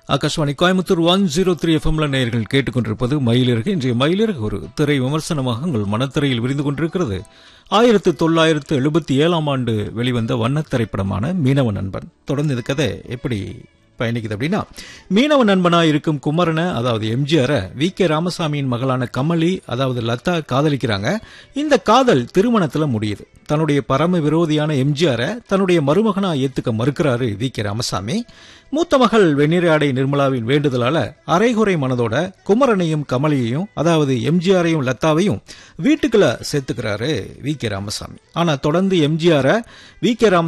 Akashvani Coimbatore one zero three எஃப்எம்ல நேயர்கள் கேட்டுக்கொண்டிருப்பது மயிலிறகு இன்றைய மயிலிறகு ஒரு திரை விமர்சனமாக உங்கள் மனத்திரையில் விரிந்து கொண்டிருக்கிறது ஆயிரத்து தொள்ளாயிரத்து எழுபத்தி ஏழாம் ஆண்டு வெளிவந்த வண்ணத் திரைப்படமான மீனவ நண்பன் தொடர்ந்து இந்த கதை எப்படி பயணிக்குது அப்படின்னா மீனவ நண்பனா இருக்கும் குமரனை அதாவது எம்ஜிஆரை வி கே ராமசாமியின் மகளான கமலி அதாவது லதா காதலிக்கிறாங்க இந்த காதல் திருமணத்துல முடியுது தன்னுடைய பரம விரோதியான எம்ஜிஆரை தன்னுடைய மருமகனா ஏத்துக்க மறுக்கிறாரு வி கே ராமசாமி மூத்த மகள் வெண்ணிராடை நிர்மலாவின் வேண்டுதலால அரைகுறை மனதோட குமரனையும் கமலியையும் அதாவது எம்ஜிஆரையும் லதாவையும் வீட்டுக்குள்ள சேர்த்துக்கிறாரு வி கே ராமசாமி ஆனா தொடர்ந்து எம்ஜிஆரை வி கே ராம